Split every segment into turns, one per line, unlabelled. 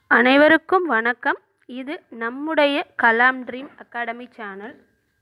அனைவருக்கும் வணக்கம் இது நம்முடைய கலாம் ட்ரீம் அகாடமி சேனல்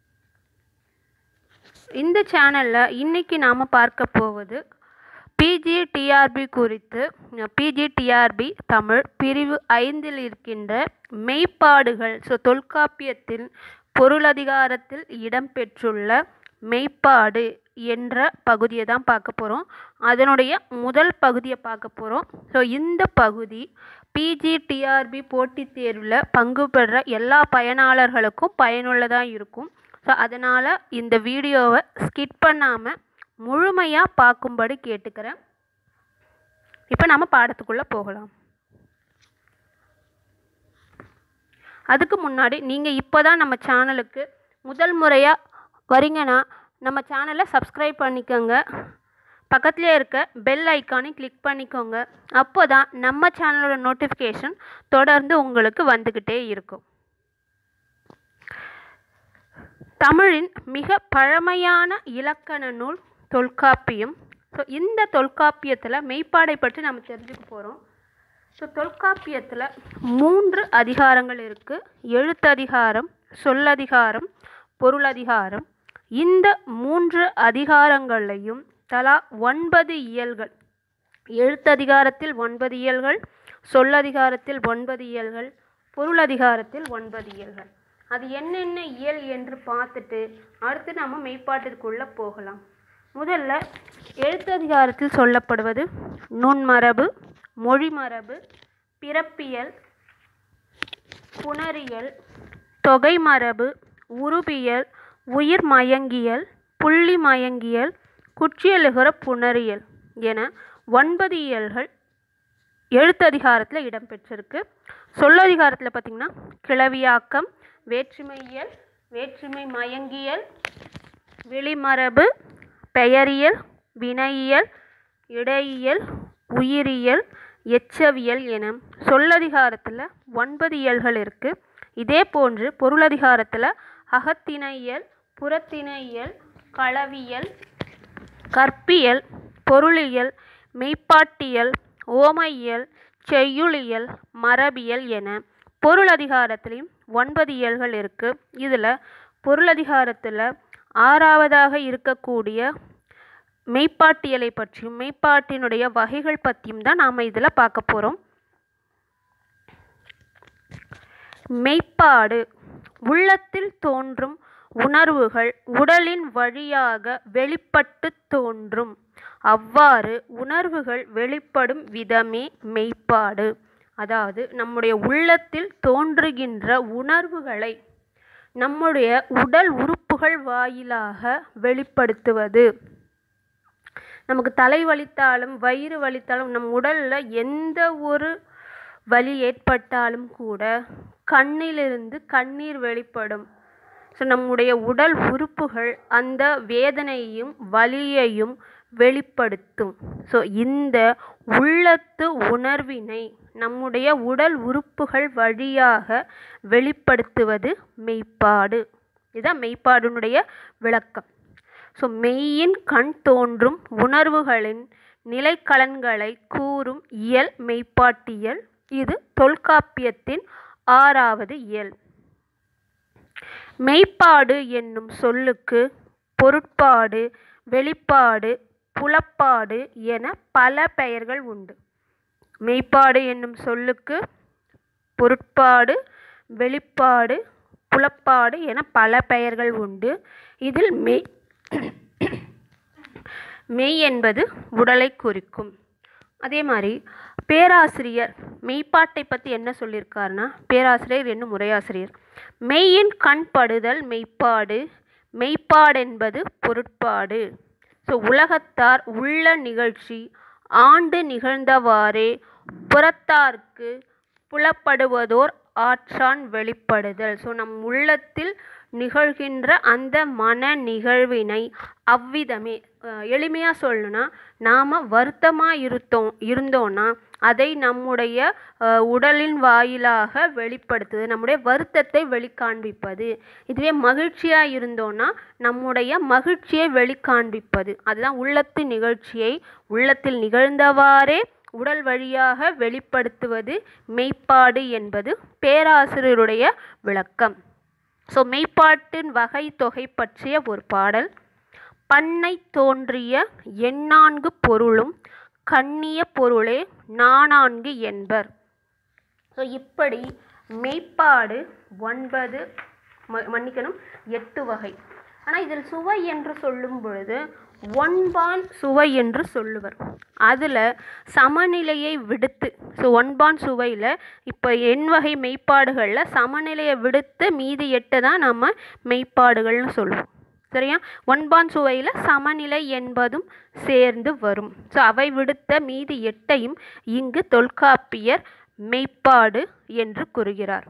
இந்த சேனலில் இன்னைக்கு நாம் பார்க்க போவது பிஜிடிஆர்பி குறித்து பிஜிடிஆர்பி தமிழ் பிரிவு ஐந்தில் இருக்கின்ற மெய்ப்பாடுகள் ஸோ தொல்காப்பியத்தின் பொருளதிகாரத்தில் இடம்பெற்றுள்ள மெய்ப்பாடு என்ற பகுதியை தான் பார்க்க போகிறோம் அதனுடைய முதல் பகுதியை பார்க்க போகிறோம் ஸோ இந்த பகுதி பிஜிடிஆர்பி போட்டித் தேர்வில் பங்கு பெற எல்லா பயனாளர்களுக்கும் பயனுள்ளதாக இருக்கும் ஸோ அதனால் இந்த வீடியோவை ஸ்கிப் பண்ணாமல் முழுமையாக பார்க்கும்படி கேட்டுக்கிறேன் இப்போ நம்ம பாடத்துக்குள்ளே போகலாம் அதுக்கு முன்னாடி நீங்கள் இப்போ தான் நம்ம சேனலுக்கு முதல் முறையாக வரீங்கன்னா நம்ம சேனலை சப்ஸ்கிரைப் பண்ணிக்கோங்க பக்கத்துலேயே இருக்க பெல் ஐக்கானை கிளிக் பண்ணிக்கோங்க அப்போ தான் நம்ம சேனலோட நோட்டிஃபிகேஷன் தொடர்ந்து உங்களுக்கு வந்துக்கிட்டே இருக்கும் தமிழின் மிக பழமையான இலக்கண நூல் தொல்காப்பியம் ஸோ இந்த தொல்காப்பியத்தில் மெய்ப்பாடை பற்றி நம்ம தெரிஞ்சுக்க போகிறோம் ஸோ தொல்காப்பியத்தில் மூன்று அதிகாரங்கள் இருக்குது எழுத்ததிகாரம் சொல்லதிகாரம் பொருளதிகாரம் இந்த மூன்று அதிகாரங்களையும் தலா ஒன்பது இயல்கள் எழுத்ததிகாரத்தில் ஒன்பது இயல்கள் சொல்லதிகாரத்தில் ஒன்பது இயல்கள் பொருளதிகாரத்தில் ஒன்பது இயல்கள் அது என்னென்ன இயல் என்று பார்த்துட்டு அடுத்து நம்ம மெய்ப்பாட்டிற்குள்ளே போகலாம் முதல்ல எழுத்ததிகாரத்தில் சொல்லப்படுவது நுண்மரபு மொழிமரபு பிறப்பியல் புணரியல் தொகைமரபு உருபியல் உயிர் மயங்கியல் புள்ளி மயங்கியல் குற்றியலுகிற புணரியல் என ஒன்பது இயல்கள் எழுத்ததிகாரத்தில் இடம்பெற்றிருக்கு சொல்லதிகாரத்தில் பார்த்திங்கன்னா கிளவியாக்கம் வேற்றுமையியல் வேற்றுமை மயங்கியல் வெளிமரபு பெயரியல் வினையியல் இடையியல் உயிரியல் எச்சவியல் என சொல்லதிகாரத்தில் ஒன்பது இயல்கள் இருக்குது இதே போன்று பொருளதிகாரத்தில் அகத்திணையியல் புறத்திணையியல் களவியல் கற்பியல் பொருளியல் மெய்ப்பாட்டியல் ஓமையியல் செய்யுளியல் மரபியல் என பொருளதிகாரத்திலையும் ஒன்பது இயல்கள் இருக்குது இதில் பொருளதிகாரத்தில் ஆறாவதாக இருக்கக்கூடிய மெய்ப்பாட்டியலை பற்றியும் மெய்ப்பாட்டினுடைய வகைகள் பற்றியும் தான் நாம் இதில் பார்க்க போகிறோம் மெய்ப்பாடு உள்ளத்தில் தோன்றும் உணர்வுகள் உடலின் வழியாக வெளிப்பட்டு தோன்றும் அவ்வாறு உணர்வுகள் வெளிப்படும் விதமே மெய்ப்பாடு அதாவது நம்முடைய உள்ளத்தில் தோன்றுகின்ற உணர்வுகளை நம்முடைய உடல் உறுப்புகள் வாயிலாக வெளிப்படுத்துவது நமக்கு தலை வலித்தாலும் வயிறு வலித்தாலும் நம் உடலில் எந்த ஒரு வலி ஏற்பட்டாலும் கூட கண்ணிலிருந்து கண்ணீர் வெளிப்படும் ஸோ நம்முடைய உடல் உறுப்புகள் அந்த வேதனையையும் வலியையும் வெளிப்படுத்தும் ஸோ இந்த உள்ளத்து உணர்வினை நம்முடைய உடல் உறுப்புகள் வழியாக வெளிப்படுத்துவது மெய்ப்பாடு இதுதான் மெய்ப்பாடுனுடைய விளக்கம் ஸோ மெய்யின் கண் தோன்றும் உணர்வுகளின் நிலைக்கலன்களை கூறும் இயல் மெய்ப்பாட்டியல் இது தொல்காப்பியத்தின் ஆறாவது இயல் மெய்ப்பாடு என்னும் சொல்லுக்கு பொருட்பாடு வெளிப்பாடு புலப்பாடு என பல பெயர்கள் உண்டு மெய்ப்பாடு என்னும் சொல்லுக்கு பொருட்பாடு வெளிப்பாடு புலப்பாடு என பல பெயர்கள் உண்டு இதில் மெய் மெய் என்பது உடலை குறிக்கும் அதே மாதிரி பேராசிரியர் மெய்ப்பாட்டை பற்றி என்ன சொல்லியிருக்காருன்னா பேராசிரியர் என்னும் உரையாசிரியர் மெய்யின் கண்படுதல் மெய்ப்பாடு மெய்ப்பாடென்பது பொருட்பாடு ஸோ உலகத்தார் உள்ள நிகழ்ச்சி ஆண்டு நிகழ்ந்தவாறே புறத்தார்க்கு புலப்படுவதோர் ஆற்றான் வெளிப்படுதல் ஸோ நம் உள்ளத்தில் நிகழ்கின்ற அந்த மன நிகழ்வினை அவ்விதமே எளிமையாக சொல்லணும்னா நாம் வருத்தமாக இருந்தோம் இருந்தோன்னா அதை நம்முடைய உடலின் வாயிலாக வெளிப்படுத்துது நம்முடைய வருத்தத்தை வெளிக்காண்பிப்பது இதுவே மகிழ்ச்சியாக இருந்தோன்னா நம்முடைய மகிழ்ச்சியை வெளிக்காண்பிப்பது அதுதான் உள்ளத்து நிகழ்ச்சியை உள்ளத்தில் நிகழ்ந்தவாறே உடல் வழியாக வெளிப்படுத்துவது மெய்ப்பாடு என்பது பேராசிரியருடைய விளக்கம் ஸோ மெய்ப்பாட்டின் வகை தொகை பற்றிய ஒரு பாடல் பண்ணை தோன்றிய எண்ணான்கு பொருளும் கண்ணிய பொருளே நானான்கு என்பர் ஸோ இப்படி மெய்ப்பாடு ஒன்பது ம- மன்னிக்கணும் எட்டு வகை ஆனால் இதில் சுவை என்று சொல்லும் பொழுது ஒன்பான் சுவை என்று சொல்லுவர் அதில் சமநிலையை விடுத்து ஸோ ஒன்பான் சுவையில் இப்போ எண் வகை மெய்ப்பாடுகளில் சமநிலையை விடுத்து மீதி எட்டு தான் நம்ம மெய்ப்பாடுகள்னு சொல்லுவோம் சரியா ஒன்பான் சுவையில் சமநிலை என்பதும் சேர்ந்து வரும் ஸோ அவை விடுத்த மீதி எட்டையும் இங்கு தொல்காப்பியர் மெய்ப்பாடு என்று கூறுகிறார்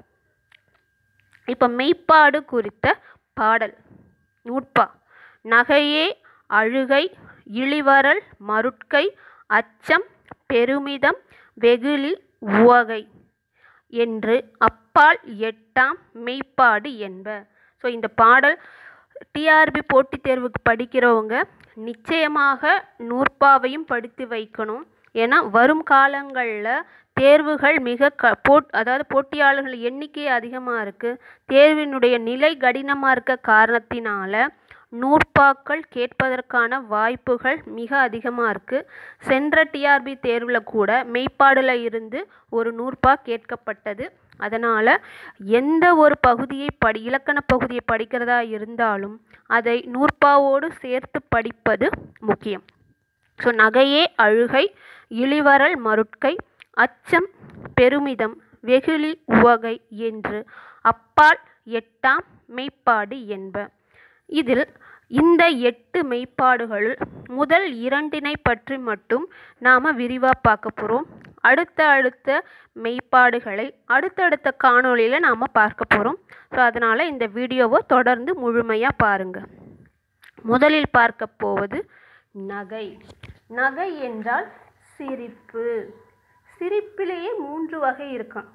இப்போ மெய்ப்பாடு குறித்த பாடல் நூற்பா நகையே அழுகை இளிவரல் மருட்கை அச்சம் பெருமிதம் வெகுளி உவகை என்று அப்பால் எட்டாம் மெய்ப்பாடு என்ப ஸோ இந்த பாடல் டிஆர்பி போட்டித் தேர்வுக்கு படிக்கிறவங்க நிச்சயமாக நூற்பாவையும் படித்து வைக்கணும் ஏன்னா வரும் காலங்களில் தேர்வுகள் மிக க போட் அதாவது போட்டியாளர்கள் எண்ணிக்கை அதிகமாக இருக்குது தேர்வினுடைய நிலை கடினமாக இருக்க காரணத்தினால நூற்பாக்கள் கேட்பதற்கான வாய்ப்புகள் மிக அதிகமாக இருக்குது சென்ற டிஆர்பி தேர்வில் கூட மெய்ப்பாடில் இருந்து ஒரு நூற்பா கேட்கப்பட்டது அதனால் எந்த ஒரு பகுதியை படி இலக்கண பகுதியை படிக்கிறதா இருந்தாலும் அதை நூற்பாவோடு சேர்த்து படிப்பது முக்கியம் ஸோ நகையே அழுகை இளிவரல் மருட்கை அச்சம் பெருமிதம் வெகுளி உவகை என்று அப்பால் எட்டாம் மெய்ப்பாடு என்ப இதில் இந்த எட்டு மெய்ப்பாடுகளுள் முதல் இரண்டினை பற்றி மட்டும் நாம் விரிவாக பார்க்க போகிறோம் அடுத்த அடுத்த மெய்ப்பாடுகளை அடுத்தடுத்த காணொளியில் நாம் பார்க்க போகிறோம் ஸோ அதனால் இந்த வீடியோவை தொடர்ந்து முழுமையாக பாருங்கள் முதலில் பார்க்க போவது நகை நகை என்றால் சிரிப்பு சிரிப்பிலேயே மூன்று வகை இருக்கான்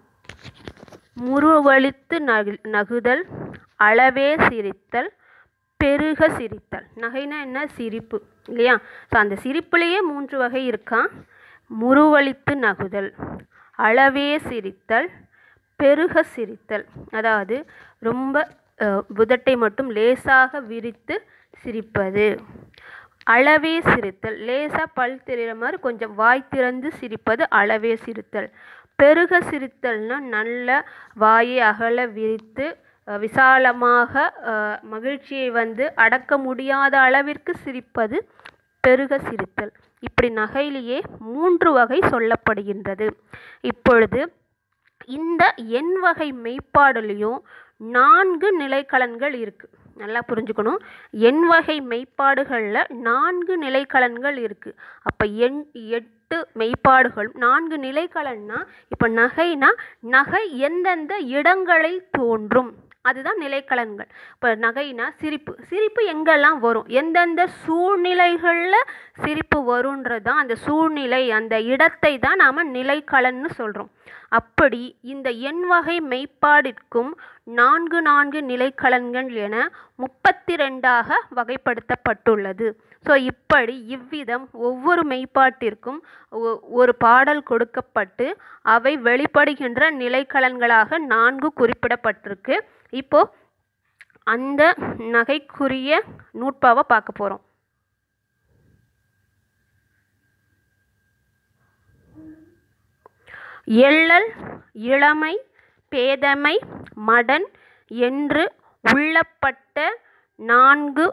முருவழித்து நகு நகுதல் அளவே சிரித்தல் பெருக சிரித்தல் நகைனா என்ன சிரிப்பு இல்லையா ஸோ அந்த சிரிப்புலேயே மூன்று வகை இருக்கான் முருவழித்து நகுதல் அளவே சிரித்தல் பெருக சிரித்தல் அதாவது ரொம்ப அஹ், உதட்டை மட்டும் லேசாக விரித்து சிரிப்பது அளவே சிரித்தல் லேசாக பல் தெரிகிற மாதிரி கொஞ்சம் வாய் திறந்து சிரிப்பது அளவே சிரித்தல் பெருக சிரித்தல்னா நல்ல வாயை அகல விரித்து அஹ், விசாலமாக அஹ், மகிழ்ச்சியை வந்து அடக்க முடியாத அளவிற்கு சிரிப்பது பெருக சிரித்தல் இப்படி நகையிலேயே மூன்று வகை சொல்லப்படுகின்றது இப்பொழுது இந்த எண் வகை மெய்ப்பாடுலேயும் நான்கு நிலைக்கலன்கள் இருக்கு நல்லா புரிஞ்சுக்கணும் எண் வகை மெய்ப்பாடுகளில் நான்கு நிலைக்கலன்கள் இருக்கு அப்போ எண் எட்டு மெய்ப்பாடுகள் நான்கு நிலைக்கலன்னா இப்போ நகைனா நகை எந்தெந்த இடங்களில் தோன்றும் அதுதான் நிலைக்கலன்கள் இப்போ நகைனா சிரிப்பு சிரிப்பு எங்கெல்லாம் வரும் எந்தெந்த சூழ்நிலைகளில் சிரிப்பு வருன்றது தான் அந்த சூழ்நிலை அந்த இடத்தை தான் நாம் நிலைக்கலன்னு சொல்கிறோம் அப்படி இந்த எண் வகை மெய்ப்பாடிற்கும் நான்கு நான்கு நிலைக்கலன்கள் என முப்பத்தி ரெண்டாக வகைப்படுத்தப்பட்டுள்ளது ஸோ இப்படி இவ்விதம் ஒவ்வொரு மெய்ப்பாட்டிற்கும் ஒ- ஒரு பாடல் கொடுக்கப்பட்டு அவை வெளிப்படுகின்ற நிலைக்கலன்களாக நான்கு குறிப்பிடப்பட்டிருக்கு இப்போ அந்த நகைக்குரிய நூற்பாவை பார்க்க போகிறோம் எள்ளல் இளமை பேதமை மடன் என்று உள்ளப்பட்ட நான்கு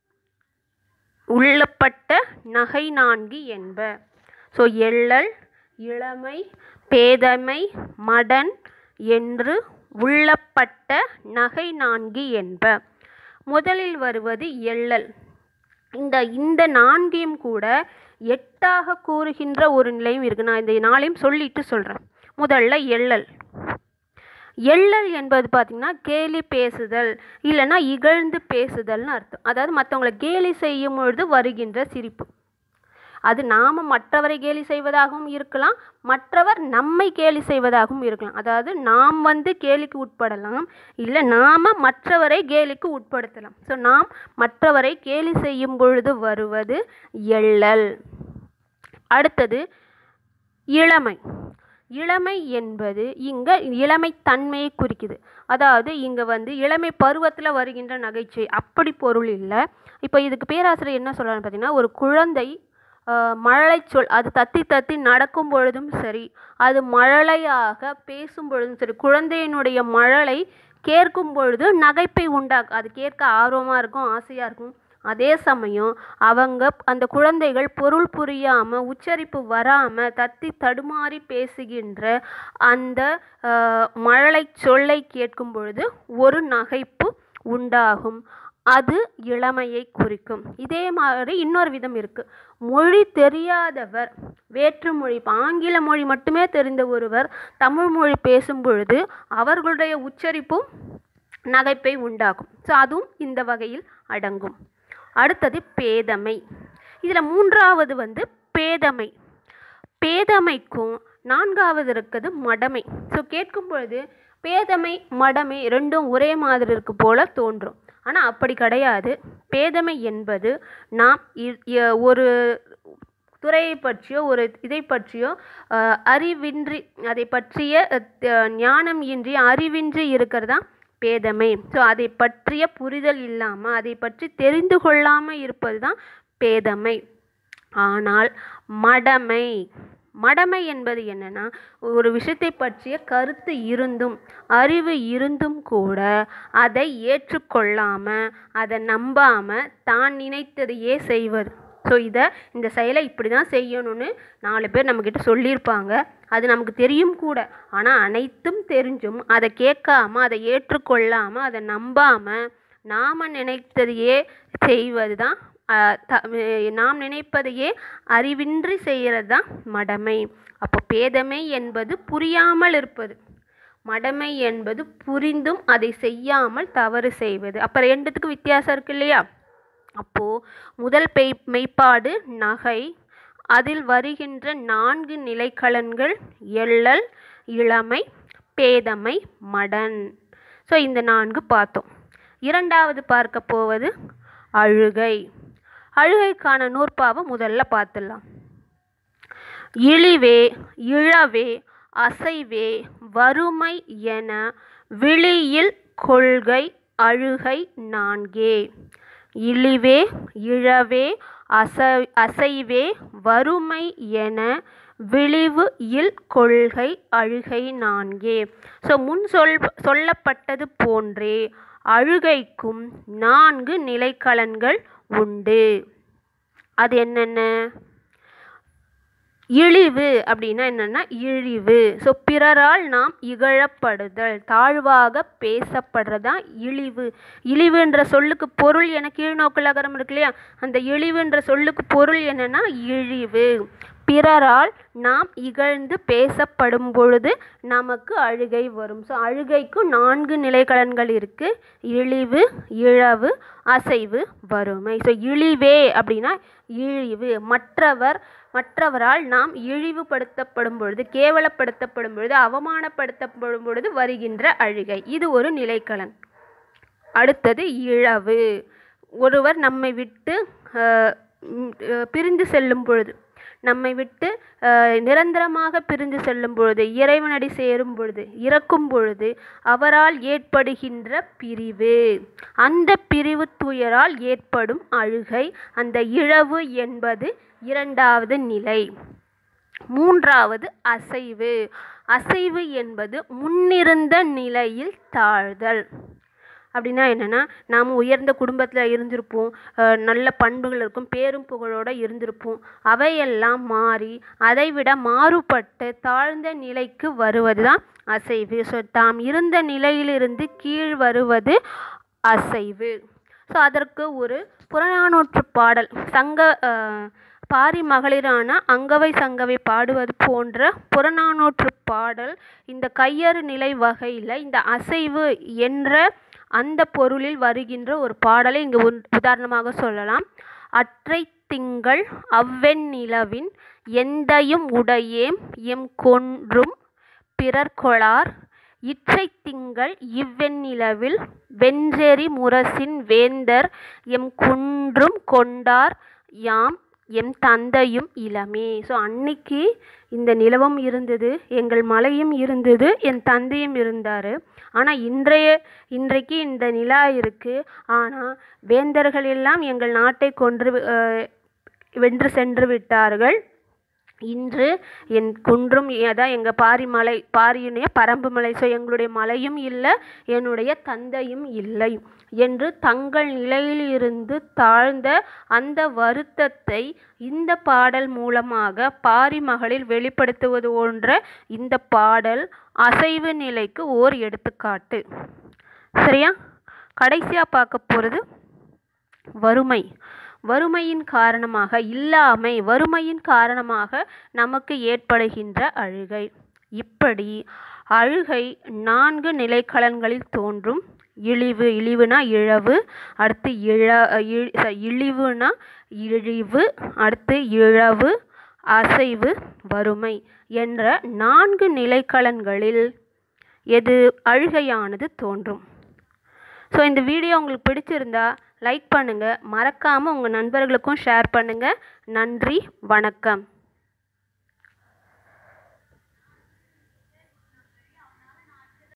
உள்ளப்பட்ட நகை நான்கு என்ப ஸோ எள்ளல் இளமை பேதமை மடன் என்று உள்ளப்பட்ட நகை நான்கு என்ப முதலில் வருவது எள்ளல் இந்த இந்த நான்கையும் கூட எட்டாக கூறுகின்ற ஒரு நிலையும் இருக்கு நான் இந்த நாளையும் சொல்லிட்டு சொல்கிறேன் முதல்ல எள்ளல் எள்ளல் என்பது பார்த்திங்கன்னா கேலி பேசுதல் இல்லைன்னா இகழ்ந்து பேசுதல்னு அர்த்தம் அதாவது மற்றவங்களை கேலி செய்யும் பொழுது வருகின்ற சிரிப்பு அது நாம் மற்றவரை கேலி செய்வதாகவும் இருக்கலாம் மற்றவர் நம்மை கேலி செய்வதாகவும் இருக்கலாம் அதாவது நாம் வந்து கேலிக்கு உட்படலாம் இல்லை நாம் மற்றவரை கேலிக்கு உட்படுத்தலாம் ஸோ நாம் மற்றவரை கேலி செய்யும் பொழுது வருவது எள்ளல் அடுத்தது இளமை இளமை என்பது இங்கே இளமை தன்மையை குறிக்குது அதாவது இங்கே வந்து இளமை பருவத்தில் வருகின்ற நகைச்சுவை அப்படி பொருள் இல்லை இப்போ இதுக்கு பேராசிரியர் என்ன சொல்கிறான்னு பார்த்தீங்கன்னா ஒரு குழந்தை ஆஹ், மழலை சொல் அது தத்தி தத்தி நடக்கும் பொழுதும் சரி அது மழலையாக பேசும் பொழுதும் சரி குழந்தையினுடைய மழலை கேட்கும் பொழுது நகைப்பை உண்டாக்கும் அது கேட்க ஆர்வமாக இருக்கும் ஆசையாக இருக்கும் அதே சமயம் அவங்க அந்த குழந்தைகள் பொருள் புரியாமல் உச்சரிப்பு வராமல் தத்தி தடுமாறி பேசுகின்ற அந்த ஆஹ், மழலை சொல்லை கேட்கும் பொழுது ஒரு நகைப்பு உண்டாகும் அது இளமையை குறிக்கும் இதே மாதிரி இன்னொரு விதம் இருக்கு மொழி தெரியாதவர் வேற்று மொழி இப்ப ஆங்கில மொழி மட்டுமே தெரிந்த ஒருவர் தமிழ் மொழி பேசும் பொழுது அவர்களுடைய உச்சரிப்பும் நகைப்பை உண்டாகும் ஸோ அதுவும் இந்த வகையில் அடங்கும் அடுத்தது பேதமை இதில் மூன்றாவது வந்து பேதமை பேதமைக்கும் நான்காவது இருக்குது மடமை ஸோ கேட்கும் பொழுது பேதமை மடமை ரெண்டும் ஒரே மாதிரி இருக்கு போல தோன்றும் ஆனால் அப்படி கிடையாது பேதமை என்பது நாம் இ- எ- ஒரு துறையை பற்றியோ ஒரு இதை பற்றியோ அஹ், அறிவின்றி அதை பற்றிய அஹ், த- ஞானம் இன்றி அறிவின்றி இருக்கிறது தான் பேதமை ஸோ அதை பற்றிய புரிதல் இல்லாமல் அதை பற்றி தெரிந்து கொள்ளாமல் இருப்பது தான் பேதமை ஆனால் மடமை மடமை என்பது என்னன்னா ஒரு விஷயத்தை பற்றிய கருத்து இருந்தும் அறிவு இருந்தும் கூட அதை ஏற்றுக்கொள்ளாம அதை நம்பாம தான் நினைத்ததையே செய்வது ஸோ இதை இந்த செயலை இப்படி தான் செய்யணும்னு நாலு பேர் நம்மக்கிட்ட சொல்லியிருப்பாங்க அது நமக்கு தெரியும் கூட ஆனால் அனைத்தும் தெரிஞ்சும் அதை கேட்காம அதை ஏற்றுக்கொள்ளாம அதை நம்பாம நாம் நினைத்ததையே செய்வது தான் நாம் நினைப்பதையே அறிவின்றி செய்கிறது தான் மடமை அப்போ பேதமை என்பது புரியாமல் இருப்பது மடமை என்பது புரிந்தும் அதை செய்யாமல் தவறு செய்வது அப்போ ரெண்டுத்துக்கு வித்தியாசம் இருக்கு இல்லையா அப்போது முதல் பெய் மெய்ப்பாடு நகை அதில் வருகின்ற நான்கு நிலைக்களன்கள் எள்ளல் இளமை பேதமை மடன் ஸோ இந்த நான்கு பார்த்தோம் இரண்டாவது பார்க்க போவது அழுகை அழுகைக்கான நூற்பாவை முதல்ல பார்த்துடலாம் இழிவே இழவே அசைவே வறுமை என விழியில் கொள்கை அழுகை நான்கே இழிவே இழவே அச அசைவே வறுமை என விழிவு இல் கொள்கை அழுகை நான்கே ஸோ முன் சொல் சொல்லப்பட்டது போன்றே அழுகைக்கும் நான்கு நிலைக்களன்கள் உண்டு அது என்னென்ன இழிவு அப்படின்னா என்னன்னா இழிவு ஸோ பிறரால் நாம் இகழப்படுதல் தாழ்வாக பேசப்படுறதான் இழிவு இழிவுன்ற சொல்லுக்கு பொருள் என கீழ்நோக்கு லகரம் இருக்கு இல்லையா அந்த இழிவுன்ற சொல்லுக்கு பொருள் என்னன்னா இழிவு பிறரால் நாம் இகழ்ந்து பேசப்படும் பொழுது நமக்கு அழுகை வரும் ஸோ அழுகைக்கு நான்கு நிலைக்களன்கள் இருக்கு இழிவு இழவு அசைவு வறுமை ஸோ இழிவே அப்படின்னா இழிவு மற்றவர் மற்றவரால் நாம் இழிவுபடுத்தப்படும் பொழுது கேவலப்படுத்தப்படும் பொழுது அவமானப்படுத்தப்படும் பொழுது வருகின்ற அழுகை இது ஒரு நிலைக்களன் அடுத்தது இழவு ஒருவர் நம்மை விட்டு அஹ், ம், அஹ், பிரிந்து செல்லும் பொழுது நம்மை விட்டு அஹ், நிரந்தரமாக பிரிந்து செல்லும் பொழுது இறைவனடி சேரும் பொழுது இறக்கும் பொழுது அவரால் ஏற்படுகின்ற பிரிவு அந்த பிரிவு துயரால் ஏற்படும் அழுகை அந்த இழவு என்பது இரண்டாவது நிலை மூன்றாவது அசைவு அசைவு என்பது முன்னிருந்த நிலையில் தாழ்தல் அப்படின்னா என்னென்னா நாம் உயர்ந்த குடும்பத்தில் இருந்திருப்போம் அஹ் நல்ல பண்புகள் இருக்கும் பேரும் புகழோடு இருந்திருப்போம் அவையெல்லாம் மாறி அதைவிட மாறுபட்டு தாழ்ந்த நிலைக்கு வருவது தான் அசைவு ஸோ தாம் இருந்த நிலையிலிருந்து கீழ் வருவது அசைவு ஸோ அதற்கு ஒரு புறநானூற்று பாடல் சங்க அஹ், பாரி மகளிரான அங்கவை சங்கவை பாடுவது போன்ற புறநானூற்று பாடல் இந்த கையறு நிலை வகையில் இந்த அசைவு என்ற அந்த பொருளில் வருகின்ற ஒரு பாடலை இங்கு உன்- உதாரணமாக சொல்லலாம் அற்றை திங்கள் அவ்வெண் நிலவின் எந்தையும் உடையேம் எம் கொன்றும் பிறர் கொளார் இற்றை திங்கள் இவ்வெண்ணிலவில் வென்றெறி முரசின் வேந்தர் எம் குன்றும் கொண்டார் யாம் எம் தந்தையும் இளமே ஸோ அன்னைக்கு இந்த நிலவும் இருந்தது எங்கள் மலையும் இருந்தது என் தந்தையும் இருந்தார் ஆனால் இன்றைய இன்றைக்கு இந்த நிலா இருக்குது ஆனால் வேந்தர்கள் எல்லாம் எங்கள் நாட்டை கொன்று அஹ், வென்று சென்று விட்டார்கள் இன்று என் குன்றும் அதான் எங்கள் பாரிமலை பாரியுடைய பரம்பு மலை ஸோ எங்களுடைய மலையும் இல்லை என்னுடைய தந்தையும் இல்லை என்று தங்கள் நிலையில் இருந்து தாழ்ந்த அந்த வருத்தத்தை இந்த பாடல் மூலமாக பாரிமகளில் வெளிப்படுத்துவது போன்ற இந்த பாடல் அசைவு நிலைக்கு ஓர் எடுத்துக்காட்டு சரியா கடைசியாக பார்க்க போகிறது வறுமை வறுமையின் காரணமாக இல்லாமை வறுமையின் காரணமாக நமக்கு ஏற்படுகின்ற அழுகை இப்படி அழுகை நான்கு நிலைக்களன்களில் தோன்றும் இழிவு இழிவுனா இழவு அடுத்து இழ இழ்- ச- இழிவுனா இழிவு அடுத்து இழவு அசைவு வறுமை என்ற நான்கு நிலைக்களன்களில் எது அழுகையானது தோன்றும் ஸோ இந்த வீடியோ உங்களுக்கு பிடிச்சிருந்தா லைக் பண்ணுங்கள் மறக்காமல் உங்கள் நண்பர்களுக்கும் ஷேர் பண்ணுங்கள் நன்றி வணக்கம்